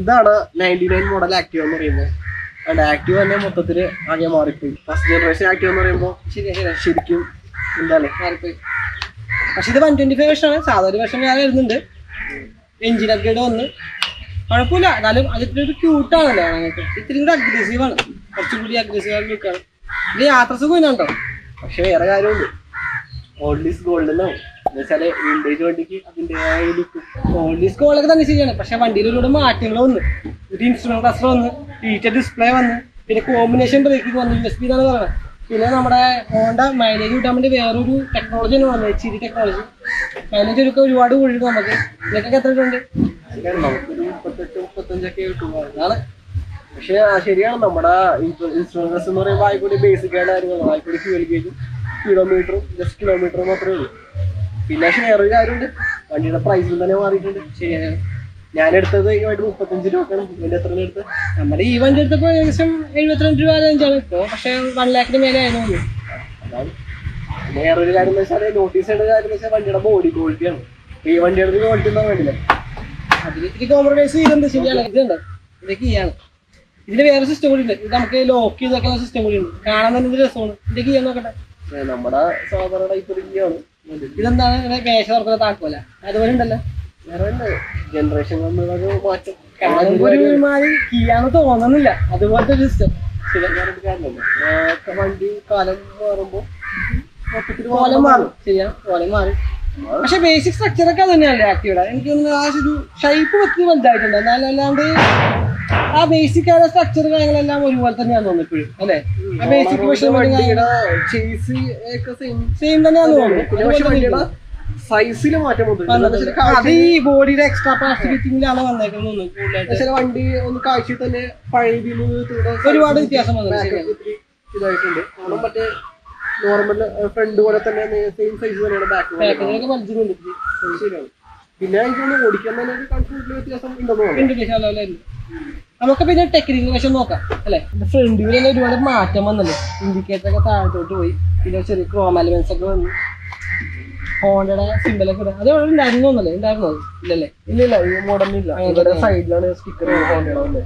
ഇതാണ് ninety nine model active എന്ന് പറയുമ്പോൾ അല്ല ആക്റ്റീവ് തന്നെ മൊത്തത്തിൽ ആകെ മാറിപ്പോയി ഫസ്റ്റ് ജനറേഷൻ ആക്റ്റീവ് എന്ന് പറയുമ്പോൾ ശരിയാ ശരിയാ ശരിക്കും എന്താണ് മാറിപ്പോയി പക്ഷെ ഇത് വൺ ട്വന്റി ഫൈവ് ആണ് സാധാരണ വർഷം വേറെ വരുന്നുണ്ട് എഞ്ചിൻ അപ്ഗ്രേഡ് വന്ന് കുഴപ്പമില്ല എന്നാലും അത് ഇത്തിരി ഒരു ക്യൂട്ടാണല്ലോ ഞങ്ങൾക്ക് ഇത്തിരി കൂടി അഗ്രസീവ് ആണ് കുറച്ചും കൂടി അഗ്രസീവ് ആയിട്ട് ലുക്കാണ് ഇത് യാത്ര സുഖം ഉണ്ടോ പക്ഷെ വേറെ കാര്യമുണ്ട് ഓൾഡ് ഈസ് ഗോൾഡ് എന്നാവും എന്നുവെച്ചാല് വിൻറ്റേജ് വണ്ടിക്ക് അതിൻ്റെതായ ലുക്ക് ഓൾഡ് സ്കോളൊക്കെ തന്നെ ശരിയാണ് പക്ഷെ വണ്ടിയിൽ ഒരുപാട് മാറ്റങ്ങൾ വന്നു ഒരു ഇൻസ്ട്രുമെന്റ് ക്ലസ്റ്റർ വന്ന് ഫീച്ചർ ഡിസ്പ്ലേ വന്ന് പിന്നെ കോമ്പിനേഷൻ ബ്രേക്കിംഗ് വന്നു യു എസ് പി എന്നാണ് പറയുന്നത് പിന്നെ നമ്മുടെ ഹോണ്ട മൈലേജ് കിട്ടാൻ വേണ്ടി വേറൊരു ടെക്നോളജി ആണ് വന്നത് എച്ച് ഡി ടെക്നോളജി മൈലേജ് ഒക്കെ ഒരുപാട് കൂടിയിട്ട് നമുക്ക് ഇതൊക്കെ എത്ര ഉണ്ട് ശരിയാണ് നമുക്കൊരു മുപ്പത്തെട്ട് മുപ്പത്തഞ്ചൊക്കെ കിട്ടും അതാണ് പക്ഷെ ആ ശരിയാണ് നമ്മുടെ ഇൻഷുറൻസ് എന്ന് പറയുമ്പോൾ ആയിക്കൂടി ബേസിക് ആയിട്ട് കാര്യങ്ങളാണ് ആയിക്കൂടി ഫ്യൂൽ ഗേജും കിലോമീറ്ററും ജസ്റ്റ് കിലോമീറ്ററും മാത്രമേ ഉള്ളൂ പിന്നെ പക്ഷെ വേറൊരു കാര്യമുണ്ട് വണ്ടിയുടെ പ്രൈസിൽ തന്നെ മാറിയിട്ടുണ്ട് ശരിയാണ് ഞാൻ എടുത്തത് ഇങ്ങോട്ട് മുപ്പത്തഞ്ച് രൂപക്കാണ് ഇതിന്റെ എത്ര എടുത്ത് നമ്മുടെ ഈ വണ്ടി എടുത്തപ്പോൾ ഏകദേശം എഴുപത്തിരണ്ട് രൂപ റേഞ്ചാണ് ഇപ്പോൾ പക്ഷെ വൺ ലാഖിന് മേലെ ആയിരുന്നു തോന്നുന്നു. അതാണ് പിന്നെ വേറൊരു കാര്യം എന്ന് വെച്ചാൽ നോട്ടീസ് ചെയ്യേണ്ട കാര്യം എന്ന് വെച്ചാൽ വണ്ടിയുടെ ബോഡി ക്വാളിറ്റിയാണ് ഈ വണ്ടിയുടെ ക്വാളിറ്റി ഒന്നും വേണ്ടില്ല അതിൽ ഇത്തിരി കോംപ്രമൈസ് ചെയ്തിട്ടുണ്ട് ശരിയാണ് ഇതുണ്ട് ഇതൊക്കെ ചെയ്യാണ് ഇതിന് വേറെ സിസ്റ്റം കൂടി ഉണ്ട് ഇത് നമുക്ക് ലോക്ക് ചെയ്ത് വെക്കുന്ന സിസ്റ്റം കൂടി ഉണ്ട് കാണാൻ തന്നെ ഇത് രസമാണ് ഇതൊക്കെ ചെയ്യാൻ നോക്കട്ടെ ഏ, നമ്മുടെ സാധാരണ ടൈപ്പ് റിവ്യാണ് ഇതെന്താണ് ഇങ്ങനെ മേശ തുറക്കുന്ന താക്കോല അതുപോലെ ഉണ്ടല്ലോ വേറെ ഉണ്ട് ജനറേഷൻ തമ്മിലൊരു മാറ്റം കാണുമ്പോൾ ഒരു ഒരുമാതിരി കീയാന്ന് തോന്നുന്നില്ല അതുപോലത്തെ ഒരു സിസ്റ്റം പറഞ്ഞിട്ട് കാര്യമില്ല. ആ, വണ്ടി കാലം മാറുമ്പോ മൊത്തത്തിൽ കോലം മാറും ശരിയാ കോലം മാറും പക്ഷെ ബേസിക് സ്ട്രക്ചർ ഒക്കെ തന്നെയല്ലേ ആക്റ്റീവ്ഡ എനിക്ക് തോന്നുന്നു ആ ഒരു ഷൈപ്പ് ഒത്തിരി വലുതായിട്ടുണ്ട് എന്നാലും അല്ലാണ്ട് ആ ബേസിക് ആയ സ്ട്രക്ചർ കാര്യങ്ങളെല്ലാം ഒരുപോലെ തന്നെയാന്ന് തോന്നുന്നു ഇപ്പോഴും അല്ലേ ആ ബേസിക് വണ്ടിയുടെ ചേസ് ഒക്കെ സെയിം സെയിം തന്നെയാന്ന് പിന്നെ പക്ഷെ തോന്നുന്നു വണ്ടിയുടെ സൈസിൽ മാറ്റം വന്നു വന്നത്. അത് ഈ ബോഡിയുടെ എക്സ്ട്രാ പ്ലാസ്റ്റിക് ഫിറ്റിംഗിലാണ് വന്നേക്കുന്നത് തോന്നുന്നു കൂടുതലായിട്ട് ചില വണ്ടി ഒന്ന് കാഴ്ചയിൽ തന്നെ പഴയ ഒരുപാട് വ്യത്യാസം വന്നു ശരിയാണ് ഇതായിട്ടുണ്ട് കാരണം മറ്റേ നോർമൽ ഫ്രണ്ട് പോലെ തന്നെ സെയിം സൈസ് തന്നെയാണ് ബാക്ക് പാക്കേജിലൊക്കെ വലിച്ചിട്ടുണ്ട് ഇത്തിരി. ശരിയാണ് പിന്നെ എനിക്ക് തോന്നുന്നു ഓടിക്കാൻ തന്നെ ഒരു കൺഫ്യൂഷൻ വ്യത്യാസം ഉണ്ടെന്ന് തോന്നുന്നു ഉണ്ട് ഉണ്ട് ശാലോ ഉണ്ട്. നമുക്ക് പിന്നെ ടെക്നിക്കൽ വശം നോക്കാം അല്ലെ ഫ്രണ്ട് വ്യൂ തന്നെ ഒരുപാട് മാറ്റം വന്നല്ലോ ഇൻഡിക്കേറ്റർ ഒക്കെ താഴത്തോട്ട് പോയി പിന്നെ ചെറിയ ക്രോം എലമെന്റ്സ് ഒക്കെ വന്നു ഹോണ്ടയുടെ സിമ്പിളൊക്കെ ഇടാം അത് ഇവിടെ ഉണ്ടായിരുന്നു തോന്നല്ലേ ഉണ്ടായിരുന്നോ അത്? ഇല്ലല്ലേ ഇല്ല ഇല്ല ഈ മോഡലില്ല അങ്ങനെ ഇവിടെ തന്നെ. സൈഡിലാണ് സ്റ്റിക്കർ കൊണ്ടുവന്നത്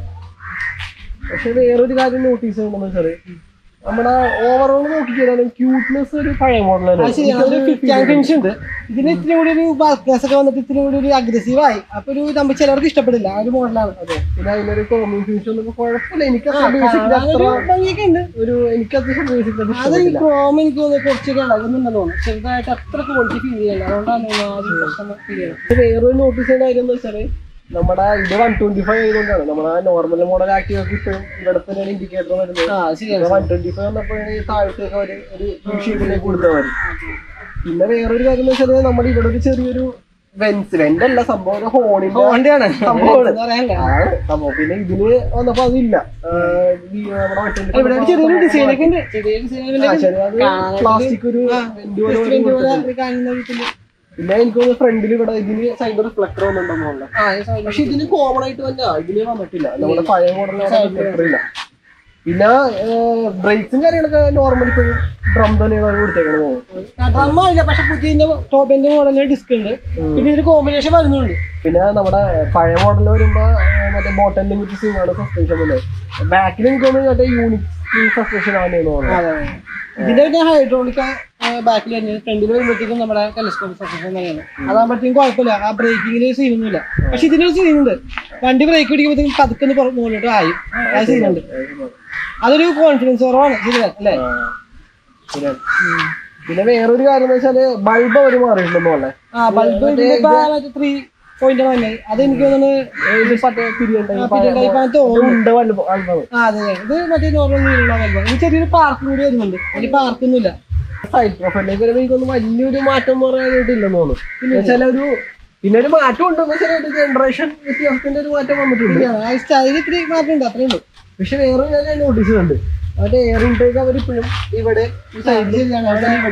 പക്ഷെ വേറൊരു കാര്യം നോട്ടീസ് ചെയ്യണമെന്ന് വെച്ചാല് നമ്മുടെ ഓവറോൾ നോക്കിക്കഴിഞ്ഞാലും ക്യൂട്ട്നെസ് ഒരു പഴയ മോഡലാണ് അത് ശരിയാണ് ഒരു ഫിറ്റ് ആൻഡ് ഫിനിഷ് ഉണ്ട് ഇതിന് ഇത്തിരി കൂടി ഒരു ബൾക്ക്നെസ് ഒക്കെ വന്നിട്ട് ഇത്തിരി കൂടി ഒരു അഗ്രസീവ് ആയി അപ്പൊ ഒരു നമ്മൾ ചിലർക്ക് ഇഷ്ടപ്പെടില്ല ആ ഒരു മോഡലാണ് അതെ പിന്നെ അതിനൊരു കോമിങ് ഫിനിഷ് ഒന്നും കുഴപ്പമില്ല എനിക്ക് ആ, കാണാൻ ഒരു ഭംഗിയൊക്കെ ഉണ്ട് ഒരു എനിക്ക് അത്യാവശ്യം ബേസിക് അത് ഈ ഇഷ്ടപ്പെട്ടില്ല ക്രോം എനിക്ക് തോന്നുന്നു കുറച്ചൊക്കെ ഇളകുന്നുണ്ടെന്ന് തോന്നുന്നു ചെറുതായിട്ട് അത്ര ക്വാളിറ്റി ഫീൽ ചെയ്യില്ല അതുകൊണ്ടാണ് തോന്നുന്നു ആ ഒരു പ്രശ്നം ഫീൽ ചെയ്യുന്നത് ഇത് വേറൊരു നോട്ടീസ് ചെയ്യേണ്ട കാര്യം എന്ന് വെച്ചാല് നമ്മുടെ ഇത് വൺ ട്വന്റി ഫൈവ് ആയതുകൊണ്ടാണ് നമ്മുടെ നോർമൽ മോഡൽ ആക്റ്റീവ് ഒക്കെ ഇപ്പോഴും ഇവിടെ തന്നെയാണ് ഇൻഡിക്കേറ്റർ വരുന്നത് ആ ശരിയാണ് വൺ ട്വന്റി ഫൈവ് വന്നപ്പോഴാണ് ഈ താഴത്തേക്ക് അവര് ഒരു ഷേപ്പിലേക്ക് കൊടുത്തത് അവര് പിന്നെ വേറൊരു കാര്യം എന്ന് വെച്ചാല് നമ്മുടെ ഇവിടെ ഒരു ചെറിയൊരു വെൻസ് വെന്റ് അല്ല സംഭവം ഒരു ഹോണിന്റെ ഹോണ്ടയാണ് സംഭവമാണ്. പറയാനില്ല ആണ് സംഭവം പിന്നെ ഇതില് വന്നപ്പോ അതില്ല ആ, ഈ നമ്മുടെ വൺ ഇവിടെ ഒരു ചെറിയൊരു ഡിസൈൻ ഒക്കെ ഉണ്ട് ചെറിയ ഡിസൈൻ പ്ലാസ്റ്റിക് ഒരു വെന്റ് പോലെ അവര് കൊടുത്തിട്ടുണ്ട്. കാണുന്ന വീട്ടില് പിന്നെ എനിക്ക് തോന്നുന്നു ഫ്രണ്ടിൽ ഇവിടെ ഇതിന് സൈഡ് റിഫ്ലക്ടർ വന്നിട്ടുണ്ടോ ആ ഈ side പക്ഷെ ഇതിന് കോമൺ ആയിട്ട് തന്നെ ഇതിന് വന്നിട്ടില്ല നമ്മുടെ പഴയ മോഡലിന് റിഫ്ലക്ടർ ഇല്ല പിന്നെ ബ്രേക്സും കാര്യങ്ങളൊക്കെ നോർമൽ ഇപ്പോഴും ഡ്രം തന്നെയാണ് അവർ കൊടുത്തേക്കണത് ഡ്രമ്മ ഇല്ല പക്ഷെ പുതിയ ടോപ്പിന്റെ മോഡലിന് ഡിസ്ക് ഉണ്ട് പിന്നെ ഇതിന് കോമ്പിനേഷൻ വരുന്നുണ്ട് പിന്നെ നമ്മുടെ പഴയ മോഡലിൽ വരുമ്പോ ആ, മറ്റേ ബോട്ടം ലിമിറ്റ് സിംഗാണ് സസ്പെൻഷൻ വന്നത് ബാക്കിൽ എനിക്ക് തോന്നുന്നു മറ്റേ യൂണിക് സസ്പെൻഷൻ ആണ് തോന്നുന്നത് അതെ ഇതിന്റെ പിന്നെ ഹൈഡ്രോളിക് ബാക്കിൽ തന്നെ ഫ്രണ്ടിൽ വരുമ്പോഴത്തേക്കും നമ്മുടെ ടെലിസ്കോപ്പ് സസ്പെൻഷൻ തന്നെയാണ് അതാകുമ്പോഴത്തേക്കും കുഴപ്പമില്ല ആ ബ്രേക്കിങ്ങിൽ സീനൊന്നുമില്ല പക്ഷെ ഇതിനൊരു സീനുണ്ട് വണ്ടി ബ്രേക്ക് പിടിക്കുമ്പോഴത്തേക്കും പതുക്കെ ഒന്ന് പുറ- മുകളിലോട്ട് ആയി ആ സീനുണ്ട് അതൊരു കോൺഫിഡൻസ് കുറവാണ് ശരിയാണ് അല്ലേ ആ, ശരിയാണ്. പിന്നെ വേറൊരു കാര്യം എന്ന് വെച്ചാല് ബൾബ് അവര് മാറിയിട്ടുണ്ടെന്ന് പറഞ്ഞേ ആ ബൾബ് മറ്റേ ത്രീ പോയിന്റ് തന്നെ അത് എനിക്ക് തോന്നുന്നത് മറ്റേ പിരിയൻ ആ, പിരിയൻ type ആണെന്ന് തോന്നുന്നു. ഉണ്ട് ബൾബ് ബൾബ് ആ അതെ അതെ. ഇത് മറ്റേ നോർമൽ നീലുള്ള ബൾബ് ഇത് ചെറിയൊരു പാർക്ക് കൂടി വരുന്നുണ്ട് അതിൽ പാർക്കൊന്നുമില്ല സൈഡ് പ്രൊഫൈലിലേക്ക് വരുമ്പോൾ എനിക്കൊന്നും വലിയൊരു മാറ്റം എന്ന് പറയാനായിട്ടില്ലെന്ന് തോന്നുന്നു പിന്നെ ചില ഒരു പിന്നെ ഒരു മാറ്റം ഉണ്ടെന്ന് വെച്ചാൽ ഒരു ജനറേഷൻ വ്യത്യാസത്തിന്റെ ഒരു മാറ്റം വന്നിട്ടുണ്ട് ആ സ്റ്റൈൽ ഇത്തിരി മാറ്റമുണ്ട് അത്രേ ഉള്ളൂ പക്ഷെ വേറെ ഞാൻ നോട്ടീസ് ചെയ്യുന്നുണ്ട് അവരുടെ എയർ ഇൻടേക്ക് അവരിപ്പോഴും ഇവിടെ ഈ സൈഡിൽ ശരിയാണ്. അവിടെ ഇവിടെ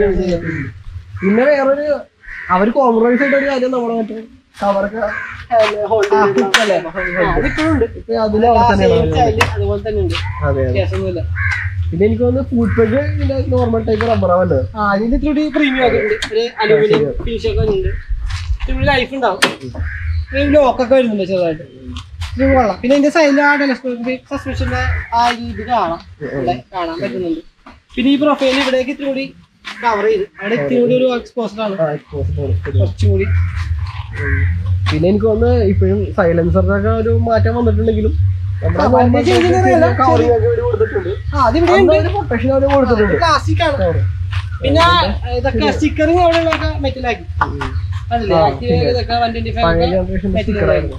പിന്നെ വേറൊരു അവർ കോംപ്രമൈസ് ചെയ്ത ഒരു കാര്യം നമ്മുടെ മറ്റേ കവറൊക്കെ ഹോൾഡ് ആ, hook അല്ലേ? ആ, അതിപ്പോഴും ഉണ്ട് ഇപ്പൊ അതിന് അവിടെ തന്നെയാണ് Same വരുന്നത്. style അതുപോലെ തന്നെ ഉണ്ട് അതെ അതെ വ്യത്യാസമൊന്നുമില്ല പിന്നെ എനിക്ക് തോന്നുന്നു ഫുഡ് പെഗ് പിന്നെ നോർമൽ ടൈപ്പ് റബ്ബറാ വന്നത് ആ ഇതിന്റെ ഇത്തിരി പ്രീമിയം ഒക്കെ ഉണ്ട് ഒരു അലൂമിനിയം ഫിനിഷ് ഒക്കെ ഉണ്ട് ഇത്തിരി ലൈഫ് ഉണ്ടാവും ഒരു ലോക്കൊക്കെ വരുന്നുണ്ട് ചെറുതായിട്ട് ഇത് കൊള്ളാം പിന്നെ ഇതിന്റെ സൈഡിൽ ആ ടെലസ്കോപ്പിക് സസ്പെൻഷന്റെ ആ ഒരു ഇത് കാണാം ഇവിടെ കാണാൻ പറ്റുന്നുണ്ട് പിന്നെ ഈ പ്രൊഫൈൽ ഇവിടേക്ക് ഇത്തിരി കൂടി കവർ ചെയ്ത് അവിടെ ഇത്തിരി കൂടി ഒരു എക്സ്പോസർ ആണ് ആ, exposed ആണ്. കുറച്ചും കൂടി ഉം. പിന്നെ എനിക്ക് തോന്നുന്നു ഇപ്പോഴും സൈലൻസറിനൊക്കെ ഒരു മാറ്റം വന്നിട്ടുണ്ടെങ്കിലും നമ്മുടെ ആ, വണ്ടി change ചെയ്യുന്നതല്ല, covering ഒക്കെ ഇവര് കൊടുത്തിട്ടുണ്ട് ആ അതിവിടെ ഉണ്ട് അന്ന് ഒരു പ്രൊട്ടക്ഷൻ അവര് കൊടുത്തിട്ടുണ്ട് ക്ലാസിക് ആണ് പിന്നെ ഇതൊക്കെ സ്റ്റിക്കറിങ് അവിടെ ഉള്ളതൊക്കെ മെറ്റലാക്കി അതല്ലേ ആ, ആക്റ്റീവ് ഇതൊക്കെ വൺ ട്വന്റി പഴയ ഫൈവ് ജനറേഷൻ സ്റ്റിക്കറായിരുന്നു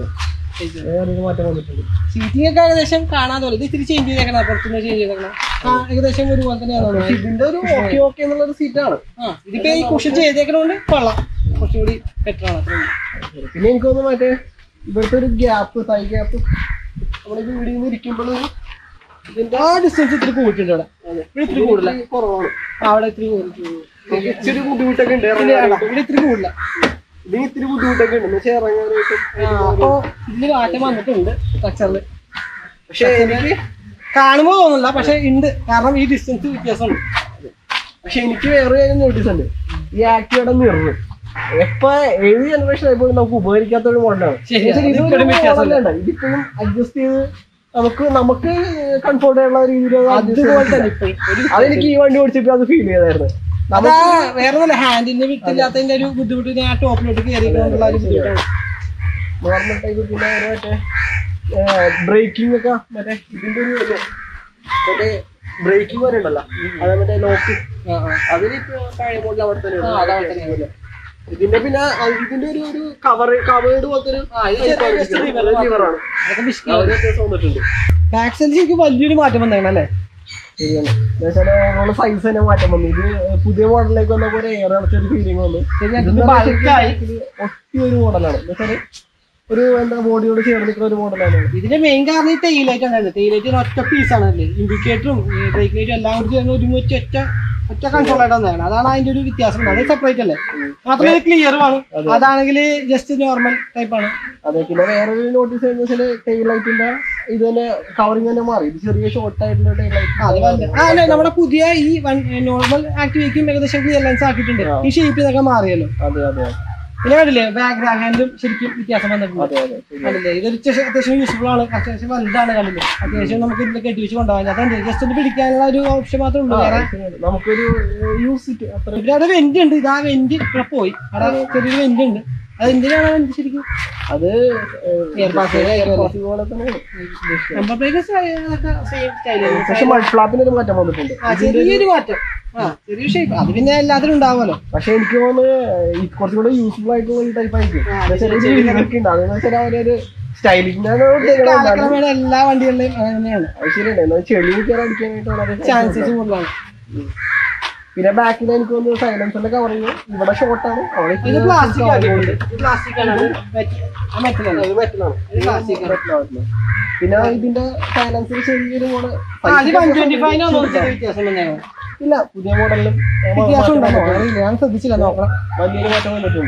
വേറൊരു മാറ്റം വന്നിട്ടുണ്ട് സീറ്റിംഗ് ഒക്കെ ഏകദേശം കാണാൻ തോന്നി ഇത് ഇത്തിരി ചേഞ്ച് ചെയ്തേക്കണം പുറത്തുനിന്ന് ചേഞ്ച് ചെയ്തേക്കണം ആ, ഏകദേശം ഒരുപോലെ തന്നെയാണ് തോന്നുന്നത് ഇതിന്റെ ഒരു ഓക്കെ ഓക്കെ എന്നുള്ള ഒരു സീറ്റാണ് ആ ഇതിപ്പോ ഈ കുഷൻ ചെയ്തേക്കണോണ്ട് കൊള്ളാം കുറച്ചുകൂടി ബെറ്റർ ആണ് അത്രേ ഉള്ളൂ. പിന്നെ എനിക്ക് തോന്നുന്നു മറ്റേ ഇവിടുത്തെ ഒരു ഗ്യാപ്പ് തൈ ഗ്യാപ്പ് നമ്മുടെ വീടിൽ നിന്ന് ഇരിക്കുമ്പോൾ ഇതിന്റെ ആ ഡിസ്റ്റൻസ് ഇത്തിരി കൂട്ടിട്ടുണ്ട് അവിടെ ഇവിടെ ഇത്തിരി കൂടുതല കുറവാണ് ആ, അവിടെ ഇത്തിരി കൂടുതൽ നമുക്ക് ഇച്ചിരി ബുദ്ധിമുട്ടൊക്കെ ഉണ്ട് ഇറങ്ങാനായിട്ട്. ഇവിടെ ഇത്തിരി കൂടുതല ഇതിന് ഇത്തിരി ബുദ്ധിമുട്ടൊക്കെ ഉണ്ട് എന്ന് വെച്ചാൽ ഇറങ്ങാനായിട്ടും അപ്പൊ ഇതില് മാറ്റം വന്നിട്ടുണ്ട് സ്ട്രക്ചറിൽ പക്ഷെ എനിക്ക് കാണുമ്പോ തോന്നില്ല പക്ഷെ ഉണ്ട് കാരണം ഈ ഡിസ്റ്റൻസ് വ്യത്യാസമുണ്ട് പക്ഷെ എനിക്ക് വേറെ കാര്യം നോട്ടീസ് ഉണ്ട് ഈ ആക്ടിവയുടെ മിറർ എപ്പ ഏത് ജനറേഷൻ ആയപ്പോഴും നമുക്ക് ഉപകരിക്കാത്ത ഒരു മോഡലാണ് ശരിയാ, ഇത് ഇപ്പോഴും വ്യത്യാസമില്ല. ഇതിപ്പോഴും അഡ്ജസ്റ്റ് ചെയ്ത് നമുക്ക് നമുക്ക് കംഫോർട്ട് ആയിട്ടുള്ള രീതിയിൽ അത് adjust അതുപോലെ ചെയ്ത് തന്നെ ഇപ്പോഴും ഒരു അതെനിക്ക് ഈ വണ്ടി ഓടിച്ചിട്ട് അത് ഫീൽ ചെയ്തായിരുന്നു അതാ വേറെ ഒന്നുമില്ല ഹാൻഡിന്റെ വിട്ടില്ലാത്തതിന്റെ ഒരു ബുദ്ധിമുട്ട് ഞാൻ ടോപ്പിലോട്ട് കയറിയിട്ടുള്ള ഒരു ബുദ്ധിമുട്ടാണ് നോർമൽ ടൈപ്പ് പിന്നെ ഒരു മറ്റേ ബ്രേക്കിംഗ് ഒക്കെ മറ്റേ ഇതിന്റെ ഒരു ഇത് മറ്റേ ബ്രേക്കിംഗ് വരെ ഉണ്ടല്ലോ അത് മറ്റേ ലോക്ക് ആ, ആ. അതിനിപ്പോ പഴയ മോഡൽ അവിടെ തന്നെ ആ, അത് അവിടെ തന്നെയാണ്. ഇതിന്റെ പിന്നെ അത് ഇതിന്റെ ഒരു ഒരു കവർ കവേർഡ് പോലത്തെ ഒരു ആ, ഇത് ചെറിയ just lever മാത്രം. ലിവറാണ് അതൊക്കെ ബിസ്കി അത് വ്യത്യാസം വന്നിട്ടുണ്ട് ബാക്ക് സൈഡ് ശരിക്കും വലിയൊരു മാറ്റം വന്നേക്കണം അല്ലേ ശരിയാണ് എന്നുവെച്ചാൽ സൈസ് തന്നെ മാറ്റം വന്നു ഇത് പുതിയ മോഡലിലേക്ക് വന്നപ്പോൾ ഒരു എയർ അടച്ചൊരു ഫീലിംഗ് വന്നു ശരിയാ, ഇത് ഇത് ബൾക്കായി. ഒട്ടി ഒരു മോഡലാണ് എന്നുവെച്ചാല് ഒരു എന്താ ബോഡിയോട് ചേർന്ന് നിൽക്കുന്ന ഒരു മോഡലാണ് ഇതിന്റെ മെയിൻ കാരണം ഈ തെയിലൈറ്റ് ആണ് തെയിലൈറ്റ് ഒറ്റ പീസാണ് അല്ലേ ഇൻഡിക്കേറ്ററും ബ്രേക്ക് ലൈറ്റും എല്ലാം കൂടി ചേർന്ന് ഒരുമിച്ച് ഒറ്റ ഒറ്റ കൺട്രോൾ ആയിട്ട് വന്നതാണ് അതാണ് അതിന്റെ ഒരു വ്യത്യാസം അത് സെപ്പറേറ്റ് അല്ലേ മാത്രമല്ല ക്ലിയർ ആണ് അതാണെങ്കിൽ ജസ്റ്റ് നോർമൽ ടൈപ്പ് ആണ് അതെ പിന്നെ വേറൊരു നോട്ടീസ് എന്ന് വെച്ചാല് ടെയിൽ ലൈറ്റിന്റെ ഇത് തന്നെ കവറിങ് തന്നെ മാറി ഇത് ചെറിയ ഷോർട്ട് ആയിട്ടുള്ള ടെയിൽ അത് ലൈറ്റ് വലുത്. ആ അല്ല നമ്മുടെ പുതിയ ഈ നോർമൽ ആക്ടിവേക്കും ഏകദേശം ക്ലിയർ ലൈൻസ് ആക്കിയിട്ടുണ്ട് ഈ ഷേപ്പ് ഇതൊക്കെ മാറിയല്ലോ അതെ അതെ പിന്നെ കണ്ടില്ലേ ബാക്ക് ഹാൻഡും ശരിക്കും വ്യത്യാസം വന്നിട്ടുണ്ട് അതെ അതെ ശരി. കണ്ടില്ലേ ഇതൊരു അത്യാവശ്യം അത്യാവശ്യം യൂസ്ഫുൾ ആണ് അത്യാവശ്യം വലുതാണ് കണ്ടില്ലേ അത്യാവശ്യം നമുക്ക് ഇതിൽ കെട്ടി വെച്ച് കൊണ്ടുപോകാൻ അതുണ്ട് ജസ്റ്റ് ഒന്ന് പിടിക്കാനുള്ള ഒരു ഓപ്ഷൻ മാത്രമേ ഉള്ളൂ വേറെ ശരിയാണ്. നമുക്കൊരു യൂസ് ഇറ്റ് അത്ര ഇവിടെ അവിടെ വെന്റ് ഉണ്ട് ഇത് ആ വെന്റ് ഇവിടെ പോയി അവിടെ ചെറിയൊരു വെന്റ് ഉണ്ട് അത് എന്തിനാണ് വെന്റ് ശരിക്കും അത് Air pass പോലെ ആയിരിക്കും അല്ലേ? പോലെ തന്നെയാണ് ഉദ്ദേശിച്ചത്. നമ്പർ പ്ലേറ്റ് അതൊക്കെ സെയിം സ്റ്റൈലാണ് പക്ഷെ മഡ് ഫ്ലാപ്പിന് ഒരു മാറ്റം വന്നിട്ടുണ്ട് ആ ചെറിയൊരു മാറ്റം ആ ചെറിയൊരു ഷേപ്പ് അത് പിന്നെ എല്ലാത്തിനും ഉണ്ടാവുമല്ലോ പക്ഷെ എനിക്ക് തോന്നുന്നു ഈ കുറച്ചും കൂടെ യൂസ്ഫുൾ ആയിട്ടുള്ള ഒരു ടൈപ്പ് ആയിരിക്കും ആ, എന്നുവെച്ചാൽ ചെറിയ ഒരു ഇതൊക്കെ ഉണ്ട് അതെന്ന് വെച്ചാൽ അവരൊരു സ്റ്റൈലിങ്ങിനാണ് കാലക്രമേണ എല്ലാ വണ്ടികളിലും അങ്ങനെ തന്നെയാണ് അത് ശരിയാണ് എന്നാൽ ചെളി കയറി അടിക്കാനായിട്ട് വളരെ ചാൻസസ് കൂടുതലാണ് പിന്നെ ബാക്കിൽ എനിക്ക് തോന്നുന്നു സൈലൻസറിന്റെ കവറിങ് ഇവിടെ ഷോർട്ടാണ് അവിടെ ഇത് പ്ലാസ്റ്റിക് ആക്കിയിട്ടുണ്ട് ഇത് പ്ലാസ്റ്റിക് ആണ് അത് മെറ്റൽ അത് മെറ്റലാണ് ഇത് plastic ആണ്. പിന്നെ ഇതിന്റെ സൈലൻസർ ചെറിയൊരു മോഡൽ അത് വൺ ട്വന്റി ഫൈവിനാണോ വ്യത്യാസം വന്നേക്കണം ഇല്ല പുതിയ മോഡലിലും വ്യത്യാസം ഉണ്ടോ അറിയില്ല ഞാൻ ശ്രദ്ധിച്ചില്ല നോക്കണം വലിയൊരു മാറ്റം വന്നിട്ടുണ്ട്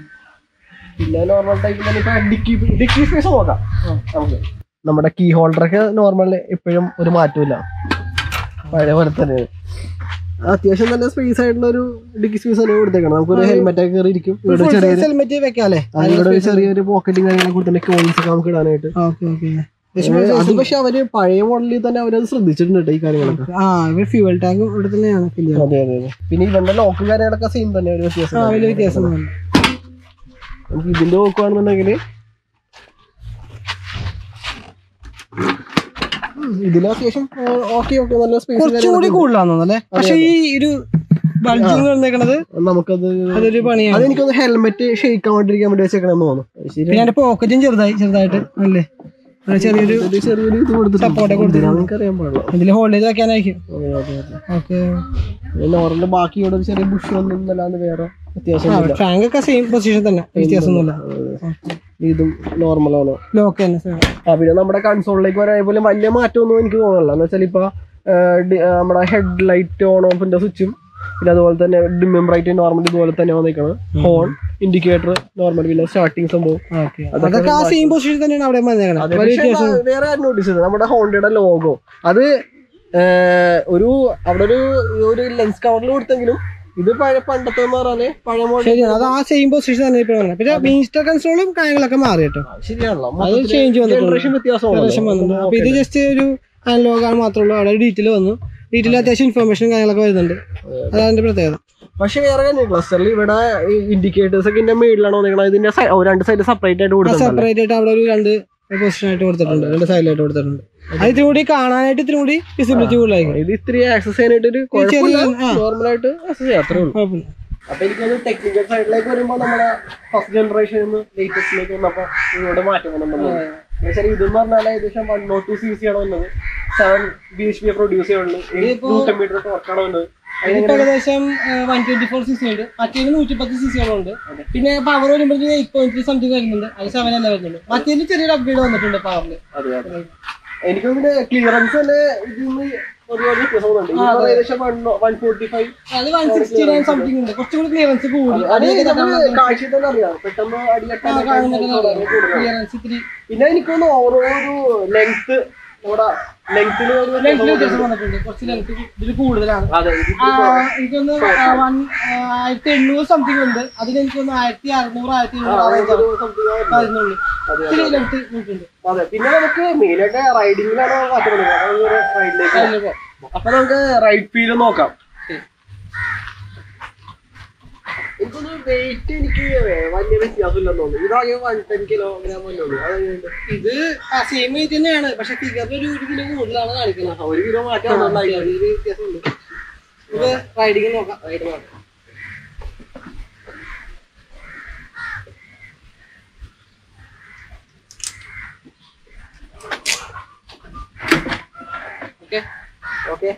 പിന്നെ നോർമൽ ടൈപ്പിൽ തന്നെ ഇപ്പൊ ഡിക്കി ഡിക്കി സ്പേസ് നോക്കാം നമുക്ക് നമ്മുടെ കീ ഹോൾഡറൊക്കെ നോർമൽ എപ്പോഴും ഒരു മാറ്റമില്ല പഴയ പോലെ തന്നെയാണ് അത്യാവശ്യം നല്ല സ്പേസ് ആയിട്ടുള്ള ഒരു ഡിക്കി സ്പേസ് തന്നെ കൊടുത്തേക്കണം നമുക്കൊരു ഹെൽമെറ്റ് ഒക്കെ കയറി ഇരിക്കും ഇവിടെ ചെറിയൊരു ഹെൽമെറ്റ് വെക്കാല്ലേ അതിലൂടെ ഒരു ചെറിയൊരു പോക്കറ്റും കാര്യങ്ങളൊക്കെ കൊടുത്തിട്ട് കോയിൻസ് ഒക്കെ നമുക്ക് ഇടാനായിട്ട് ഓക്കെ ഓക്കെ അത് പക്ഷെ അവര് പഴയ മോഡലിൽ തന്നെ അവരത് ശ്രദ്ധിച്ചിട്ടുണ്ട് കേട്ടോ ഈ കാര്യങ്ങളൊക്കെ ആ ഇവർ ഫ്യൂവൽ ടാങ്ക് ഇവിടെ തന്നെയാണ് ഫില്ല് അതെ അതെ അതെ പിന്നെ ഇവന്റെ ലോക്ക് കാര്യങ്ങളൊക്കെ സെയിം തന്നെ ഒരു വ്യത്യാസം ആ വലിയ വ്യത്യാസം ഒന്നുമില്ല. നമുക്ക് ഇതിന്റെ നോക്കുവാണെന്നുണ്ടെങ്കിൽ ഇതിന് അത്യാവശ്യം ഓക്കെ ഓക്കെ നല്ല സ്പേസ് കുറച്ചുകൂടി കൂടുതലാണെന്ന് തോന്നുന്നു അല്ലേ പക്ഷെ ഈ ഒരു ബൾജിങ് വന്നേക്കണത് നമുക്കത് അതൊരു പണിയാണ് അതെനിക്കൊന്ന് ഹെൽമെറ്റ് ഷെയ്ക്കാൻ വേണ്ടിയിരിക്കാൻ വേണ്ടി വെച്ചേക്കണെന്ന് തോന്നുന്നു അത് ശരി പിന്നെ അതിന്റെ പോക്കറ്റും ചെറുതായി ചെറുതായിട്ട് അല്ലേ ഒരു ചെറിയൊരു ഒരു ചെറിയൊരു ഇത് കൊടുത്തിട്ടുണ്ട് നിങ്ങൾക്ക് അറിയാൻ പാടില്ല ഇതിൽ ഹോൾഡ് ചെയ്ത് വെക്കാനായിരിക്കും അതെ അതെ അതെ ഓക്കെ നോർമൽ ബാക്കി ഇവിടെ ഒരു ചെറിയ ബുഷ് ഒന്നും അല്ലാണ്ട് വേറെ അത്യാവശ്യം ടാങ്ക് ഒക്കെ സെയിം പൊസിഷൻ തന്നെ വ്യത്യാസമൊന്നുമില്ല ഇതും നോർമലാണ് ലോക്ക് തന്നെ same. ആ പിന്നെ നമ്മുടെ കൺസോളിലേക്ക് വരാൻ പോലും വലിയ മാറ്റമൊന്നും എനിക്ക് തോന്നുന്നില്ല എന്ന് വെച്ചാൽ ഇപ്പൊ ആ, ഡി- ആ, നമ്മുടെ ഹെഡ് ലൈറ്റ് ഓൺ ഓഫിന്റെ സ്വിച്ചും പിന്നെ അതുപോലെ തന്നെ ഡിമ്മിം ബ്രൈറ്റ് നോർമൽ ഇതുപോലെ തന്നെ വന്നിരിക്കണം ഹോൺ ഇൻഡിക്കേറ്റർ നോർമൽ പിന്നെ സ്റ്റാർട്ടിങ് സംഭവം Okay. അതൊക്കെ ആ സെയിം പൊസിഷൻ തന്നെയാണ് അവിടെ വന്നേക്കണത് അതെ, വലിയ പക്ഷേ വ്യത്യാസം ആ, വേറെ കാര്യം നോട്ടീസ് ചെയ്തത് നമ്മുടെ ഹോണ്ടയുടെ ലോഗോ അത് ആ, ഒരു അവിടെ ഒരു ഒരു ലെൻസ് കവറിൽ കൊടുത്തെങ്കിലും ഇത് പഴയ പണ്ടത്തെ എന്ന് പറഞ്ഞാല് പഴയ മോഡൽ ശരിയാണ് അത് ആ സെയിം പൊസിഷൻ തന്നെ ഇപ്പൊ വന്നത് പിന്നെ മീൻസ്റ്റർ കൺസോളും കാര്യങ്ങളൊക്കെ മാറി കേട്ടോ ശരിയാണല്ലോ അത് ചേഞ്ച് വന്നിട്ടുണ്ട് ജനറേഷൻ വ്യത്യാസമാണ് ഏകദേശം വന്നിട്ടുണ്ട് അപ്പൊ ഇത് ജസ്റ്റ് ഒരു അനലോഗ് ആണ് മാത്രമേ ഉള്ളൂ അവിടെ ഡീറ്റെയിൽ വന്നു ഡീറ്റെയിൽ അത്യാവശ്യം ഇൻഫർമേഷനും കാര്യങ്ങളൊക്കെ വരുന്നുണ്ട് അതാണ് അതിന്റെ പ്രത്യേകത പക്ഷെ വേറെ കാര്യം ക്ലസ്റ്ററിൽ ഇവിടെ ഇൻഡിക്കേറ്റേഴ്സ് ഒക്കെ ഇതിന്റെ മേളിലാണ് വന്നിരിക്കുന്നത് ഇതിന്റെ side- ഓ, രണ്ട് സൈഡ് സെപ്പറേറ്റ് ആയിട്ട് കൊടുത്തിട്ടുണ്ട് സെപ്പറേറ്റ് ആയിട്ട് അവിടെ ഒരു രണ്ട് പൊസിഷൻ ആയിട്ട് കൊടുത്തിട്ടുണ്ട് രണ്ട് സൈഡിലായിട്ട് കൊടുത്തിട്ടുണ്ട് അത് ഇത്തിരി കൂടി കാണാനായിട്ട് ഇത്തിരി കൂടി വിസിബിലിറ്റി കൂടുതലായിരിക്കും ഇത് ഇത്തിരി ആക്സസ് ചെയ്യാനായിട്ട് ഒരു കുഴപ്പമില്ല ആ. നോർമൽ ആയിട്ട് ആക്സസ് ചെയ്യാം അത്രേ ഉള്ളൂ കുഴപ്പമില്ല അപ്പൊ എനിക്കൊന്ന് ടെക്നിക്കൽ സൈഡിലേക്ക് വരുമ്പോ നമ്മുടെ ഫസ്റ്റ് ജനറേഷൻ ലേറ്റസ്റ്റിലേക്ക് വന്നപ്പോ ഇതിനോട് മാറ്റം വന്നിട്ടുണ്ടല്ലോ എന്നുവെച്ചാൽ ഇതെന്ന് പറഞ്ഞാൽ ഏകദേശം one nought two C C ആണ് വന്നത് seven B H P produce ചെയ്യുള്ളൂ നൂറ്റം മീറ്റർ ടോർക്കാണ് വന്നത് ഇതിപ്പോ ഏകദേശം one twenty four C C ഉണ്ട് മറ്റേത് നൂറ്റി പത്ത് സി സികളുണ്ട് പിന്നെ പവർ വരുമ്പോഴത്തേക്ക് എയ്റ്റ് പോയിന്റ് ത്രീ സംതിങ് വരുന്നുണ്ട് അത് സെവൻ അല്ല വരുന്നുള്ളൂ മറ്റേത് ചെറിയൊരു അപ്ഗ്രേഡ് വന്നിട്ടുണ്ട് പവറിൽ അതെ അതെ എനിക്കൊന്നിട്ട് ക്ലിയറൻസ് തന്നെ ഇതിന്ന് ഒരുപാട് വ്യത്യാസം വന്നിട്ടുണ്ട് ഇതിപ്പോ ഏകദേശം വൺ ഫോർട്ടി ഫൈവ് അത് വൺ സിക്സ്റ്റി നയൻ സംതിങ് ഉണ്ട് കുറച്ചും കൂടി ക്ലിയറൻസ് കൂടി അത് നമ്മള് കാഴ്ചയിൽ തന്നെ അറിയാം പെട്ടെന്ന് അടിയട്ടാൻ ക്ലിയറൻസ് ഇത്തിരി പിന്നെ എനിക്കൊന്ന് ഓരോ ഒരു ലെങ്ത് ഇവിടെ ലെങ്ത്തിൽ ഒരു ലെങ്ത് വ്യത്യാസം വന്നിട്ടുണ്ട് കുറച്ച് ലെങ്ത് ഇതിൽ കൂടുതലാണ് അതെ ഇത് ആ, എനിക്കൊന്ന് വൺ ആയിരത്തി എണ്ണൂറ് സംതിങ് ഉണ്ട് അതിൽ എനിക്കൊന്ന് ആയിരത്തി അറുന്നൂറ് ആയിരത്തി എണ്ണൂറ് something ആയിരുന്നു. വരുന്നുള്ളൂ ഇത്തിരി ലെങ്ത് നോക്കുന്നുണ്ട് അതെ പിന്നെ നമുക്ക് മെയിനായിട്ട് റൈഡിങ്ങിലാണ് മാറ്റം വന്നത് അതൊരു റൈഡിലേക്ക് അപ്പൊ നമുക്ക് റൈഡ് ഫീൽ നോക്കാം എനിക്കൊന്ന് വെയിറ്റ് എനിക്ക് വലിയ വ്യത്യാസമില്ലെന്ന് തോന്നുന്നു ഇതാകെ വൺ ടെൻ കിലോഗ്രാം അല്ലേ ഉള്ളൂ അത് കഴിഞ്ഞിട്ട് ഇത് സെയിം വെയിറ്റ് തന്നെയാണ് പക്ഷെ ഫിഗറിൽ ഒരു ഒരു കിലോ കൂടുതലാണ് കാണിക്കുന്നത് ഒരു കിലോ മാറ്റം വന്നിട്ടുണ്ടായി. ചെറിയൊരു വ്യത്യാസമുണ്ട് നമുക്ക് റൈഡിങ് നോക്കാം റൈഡ് നോക്കാം ഓക്കെ ഓക്കെ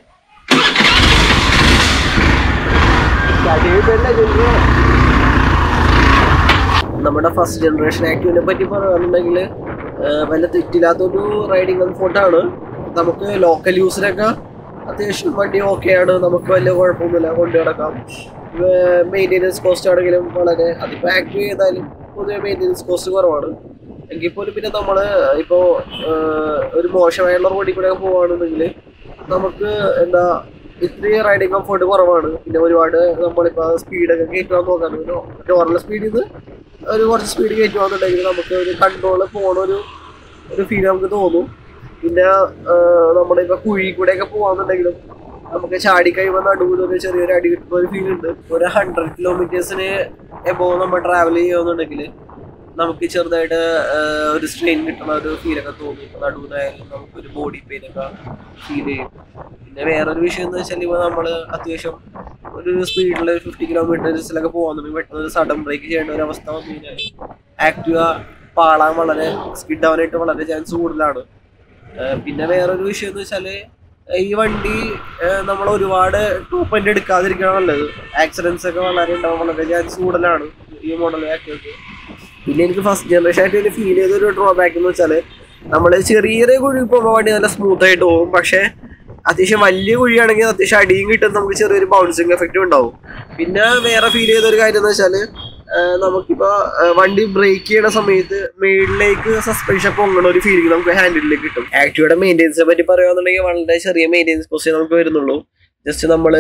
നമ്മുടെ ഫസ്റ്റ് ജനറേഷൻ ആക്റ്റീവിനെ പറ്റി പറയുകയാണെന്നുണ്ടെങ്കിൽ വല്ല തെറ്റില്ലാത്തൊരു റൈഡിങ് കംഫോർട്ടാണ് നമുക്ക് ലോക്കൽ യൂസിനൊക്കെ അത്യാവശ്യം വണ്ടി ഓക്കെയാണ് നമുക്ക് വലിയ കുഴപ്പമൊന്നുമില്ല കൊണ്ടു കിടക്കാം മെയിൻ്റെനൻസ് കോസ്റ്റ് ആണെങ്കിലും വളരെ അതിപ്പോൾ ആക്റ്റീവ് ചെയ്താലും പൊതുവെ മെയിൻ്റെനൻസ് കോസ്റ്റ് കുറവാണ് എങ്കിൽ പോലും പിന്നെ നമ്മൾ ഇപ്പോൾ ഒരു മോശമായുള്ള റോഡിൽ കൂടെ പോവുകയാണെന്നുണ്ടെങ്കിൽ നമുക്ക് എന്താ ഇത്രയും റൈഡിങ് കംഫോർട്ട് കുറവാണ് പിന്നെ ഒരുപാട് നമ്മളിപ്പോൾ സ്പീഡൊക്കെ കയറ്റുവാൻ നോക്കാൻ നോർമൽ സ്പീഡിൽ നിന്ന് ഒരു കുറച്ച് സ്പീഡ് കയറ്റുവാന്നുണ്ടെങ്കിൽ നമുക്ക് ഒരു കൺട്രോൾ പോണ ഒരു ഒരു ഫീൽ നമുക്ക് തോന്നും പിന്നെ നമ്മളിപ്പോൾ കുഴി കൂടെയൊക്കെ പോവാന്നുണ്ടെങ്കിലും നമുക്ക് ചാടി കഴിയുമ്പോൾ നടുവിൽ ഒരു ചെറിയൊരു അടി കിട്ടുന്ന ഒരു ഫീൽ ഉണ്ട് ഒരു ഹൺഡ്രഡ് കിലോമീറ്റേഴ്സിന് എബോവ് നമ്മൾ ട്രാവൽ ചെയ്യുകയാണെന്നുണ്ടെങ്കിൽ നമുക്ക് ചെറുതായിട്ട് ആഹ്, ഒരു സ്ട്രെയിൻ കിട്ടുന്ന ഒരു ഫീലൊക്കെ തോന്നും ഇപ്പൊ നടുവിനായാലും നമുക്കൊരു ബോഡി പെയിൻ ഒക്കെ ഫീൽ ചെയ്യും പിന്നെ വേറൊരു വിഷയം എന്ന് വെച്ചാൽ ഇപ്പോൾ നമ്മൾ അത്യാവശ്യം ഒരു സ്പീഡിൽ ഫിഫ്റ്റി കിലോമീറ്റേഴ്സിലൊക്കെ പോകുന്നുണ്ടെങ്കിൽ പെട്ടെന്ന് ഒരു സഡൻ ബ്രേക്ക് ചെയ്യേണ്ട ഒരു അവസ്ഥ വന്നു കഴിഞ്ഞാൽ ആക്റ്റീവ പാളാൻ വളരെ സ്കിഡ് ആവാനായിട്ട് വളരെ ചാൻസ് കൂടുതലാണ് ആഹ് പിന്നെ വേറൊരു വിഷയം എന്ന് വെച്ചാൽ ഈ വണ്ടി നമ്മൾ ഒരുപാട് ടോപ്പ് എൻ്റെ എടുക്കാതിരിക്കണം നല്ലത് ആക്സിഡൻസ് ഒക്കെ വളരെ ഉണ്ടാവാൻ വളരെ ചാൻസ് കൂടുതലാണ് ഈ മോഡൽ ആക്റ്റീവക്ക് പിന്നെ എനിക്ക് ഫസ്റ്റ് ജനറേഷൻ ആയിട്ട് ഒരു ഫീൽ ചെയ്ത ഒരു ഡ്രോബാക്ക് എന്ന് വെച്ചാൽ നമ്മൾ ചെറിയ ചെറിയ കുഴി പോകുമ്പോൾ വണ്ടി നല്ല സ്മൂത്ത് ആയിട്ട് പോകും പക്ഷേ അത്യാവശ്യം വലിയ കുഴിയാണെങ്കിൽ അത്യാവശ്യം അടിയും കിട്ടും നമുക്ക് ചെറിയൊരു ബൗൺസിങ് എഫക്റ്റും ഉണ്ടാവും പിന്നെ വേറെ ഫീൽ ചെയ്ത ഒരു കാര്യം എന്ന് വെച്ചാൽ നമുക്കിപ്പോ ആ, വണ്ടി ബ്രേക്ക് ചെയ്യണ സമയത്ത് മേളിലേക്ക് സസ്പെൻഷൻ പൊങ്ങണ ഒരു ഫീലിംഗ് നമുക്ക് ഹാൻഡിലേക്ക് കിട്ടും ആക്ടിവയുടെ മെയിൻ്റെനൻസിനെ പറ്റി പറയുകയാണെന്നുണ്ടെങ്കിൽ വളരെ ചെറിയ മെയിൻ്റെനൻസ് കോസ്റ്റ് നമുക്ക് വരുന്നുള്ളൂ ജസ്റ്റ് നമ്മൾ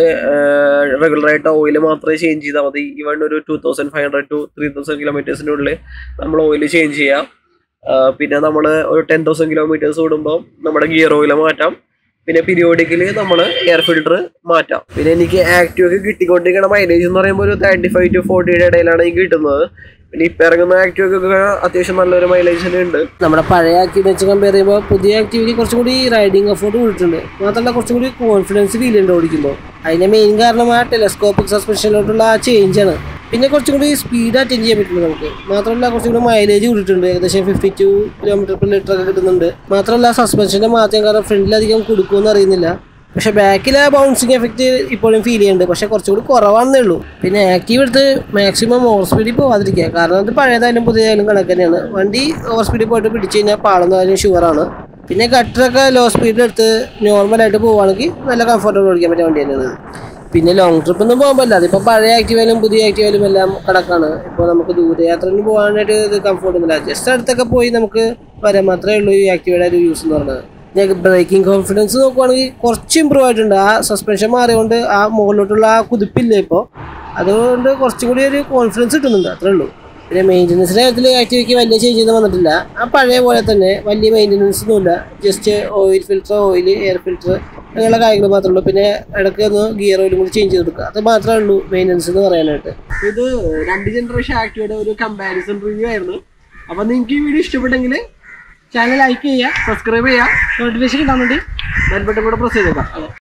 റെഗുലർ ആയിട്ട് ഓയിൽ മാത്രമേ ചേഞ്ച് ചെയ്താൽ മതി ഈവൺ ഒരു two thousand five hundred two three thousand കിലോമീറ്റേഴ്സിൻ്റെ ഉള്ളിൽ നമ്മൾ ഓയിൽ ചേഞ്ച് ചെയ്യാം ആ, പിന്നെ നമ്മൾ ഒരു ടെൻ തൗസൻഡ് കിലോമീറ്റേഴ്സ് ഓടുമ്പോൾ നമ്മുടെ ഗിയർ ഓയിൽ മാറ്റാം പിന്നെ പീരിയോഡിക്കലി നമ്മൾ എയർ ഫിൽട്ടർ മാറ്റാം പിന്നെ എനിക്ക് ആക്റ്റീവ് ഒക്കെ കിട്ടിക്കൊണ്ടിരിക്കുന്ന മൈലേജ് എന്ന് പറയുമ്പോൾ ഒരു തേർട്ടി ഫൈവ് ടു ഫോർട്ടിയുടെ ഇടയിലാണ് എനിക്ക് കിട്ടുന്നത് പിന്നെ ഇപ്പം ഇറങ്ങുന്ന ആക്റ്റീവ് ഒക്കെ അത്യാവശ്യം നല്ലൊരു മൈലേജ് തന്നെ ഉണ്ട് നമ്മുടെ പഴയ ആക്റ്റീവ് വെച്ച് കമ്പയർ ചെയ്യുമ്പോൾ പുതിയ ആക്റ്റീവിറ്റി കുറച്ചും കൂടി റൈഡിങ് എഫോർട്ട് കൂടിയിട്ടുണ്ട് മാത്രമല്ല കുറച്ചും കൂടി കോൺഫിഡൻസ് ഫീൽ ചെയ്യുന്നുണ്ട് ഓടിക്കുമ്പോൾ അതിന്റെ മെയിൻ കാരണം ആ ടെലസ്കോപ്പിക് സസ്പെൻഷനിലോട്ടുള്ള ആ ചേഞ്ചാണ് പിന്നെ കുറച്ചും കൂടി സ്പീഡ് അറ്റൻഡ് ചെയ്യാൻ പറ്റുന്നുണ്ട് നമുക്ക് മാത്രമല്ല കുറച്ചും കൂടി മൈലേജ് കൂടിയിട്ടുണ്ട് ഏകദേശം fifty two kilometre per litre ഒക്കെ കിട്ടുന്നുണ്ട് മാത്രമല്ല സസ്പെൻഷന്റെ മാറ്റം കാരണം ഫ്രണ്ടിലധികം കൊടുക്കുമെന്ന് അറിയുന്നില്ല പക്ഷെ ബാക്കിലെ ബൗൺസിങ് എഫക്റ്റ് ഇപ്പോഴും ഫീൽ ചെയ്യുന്നുണ്ട് പക്ഷെ കുറച്ചുകൂടി കുറവാണെന്നേ ഉള്ളൂ പിന്നെ ആക്റ്റീവ് എടുത്ത് മാക്സിമം ഓവർ സ്പീഡിൽ പോവാതിരിക്കുക കാരണം അത് പഴയതായാലും പുതിയതായാലും കണക്ക് തന്നെയാണ് വണ്ടി ഓവർ സ്പീഡിൽ പോയിട്ട് പിടിച്ചു കഴിഞ്ഞാൽ പാളുന്നതായാലും ഷുവറാണ് പിന്നെ ഗട്ടറൊക്കെ ലോ സ്പീഡിൽ എടുത്ത് നോർമലായിട്ട് പോവുകയാണെങ്കിൽ നല്ല കംഫർട്ടബിൾ ഓടിക്കാൻ പറ്റിയ വണ്ടി തന്നെയാണ് പിന്നെ ലോങ് ട്രിപ്പ് ഒന്നും പോകാൻ പറ്റില്ല അതിപ്പോൾ പഴയ ആക്റ്റീവായാലും പുതിയ ആക്റ്റീവായാലും എല്ലാം കണക്കാണ് ഇപ്പോൾ നമുക്ക് ദൂരയാത്രയിൽ പോകാനായിട്ട് ഇത് കംഫർട്ട് ഒന്നുമില്ല ജസ്റ്റ് അടുത്തൊക്കെ പോയി നമുക്ക് വരാൻ മാത്രമേ ഉള്ളൂ ഈ ആക്റ്റീവയുടെ ഒരു യൂസ് എന്ന് പറയുന്നത് ബ്രേക്കിംഗ് കോൺഫിഡൻസ് നോക്കുവാണെങ്കിൽ കുറച്ച് ഇമ്പ്രൂവ് ആയിട്ടുണ്ട് ആ സസ്പെൻഷൻ മാറിയതുകൊണ്ട് ആ മുകളിലോട്ടുള്ള ആ കുതിപ്പില്ല ഇപ്പോൾ അതുകൊണ്ട് കുറച്ചും കൂടി ഒരു കോൺഫിഡൻസ് കിട്ടുന്നുണ്ട് അത്രേ ഉള്ളൂ പിന്നെ മെയിൻ്റനൻസിൻ്റെ കാര്യത്തിൽ ആക്ടിവിക്ക് വലിയ ചേഞ്ച് ഒന്നും വന്നിട്ടില്ല ആ പഴയ പോലെ തന്നെ വലിയ മെയിൻ്റനൻസ് ഒന്നുമില്ല just oil filter oil air filter അങ്ങനെയുള്ള കാര്യങ്ങൾ മാത്രമേ ഉള്ളൂ പിന്നെ ഇടയ്ക്ക് ഒന്ന് ഗിയർ ഓയിലും കൂടി ചേഞ്ച് ചെയ്ത് കൊടുക്കുക അത് മാത്രമേ ഉള്ളൂ മെയിൻ്റനൻസ് എന്ന് പറയാനായിട്ട് ഇത് രണ്ട് ജനറേഷൻ ആക്ടിവയുടെ ഒരു കമ്പാരിസൺ റിവ്യൂ ആയിരുന്നു അപ്പൊ നിങ്ങൾക്ക് ഈ വീഡിയോ ഇഷ്ടപ്പെട്ടെങ്കിൽ ചാനൽ ലൈക്ക് ചെയ്യുക സബ്സ്ക്രൈബ് ചെയ്യുക നോട്ടിഫിക്കേഷൻ കിട്ടാൻ വേണ്ടി ബെൽബട്ടൺ കൂടെ പ്രസ് ചെയ്തേക്കാം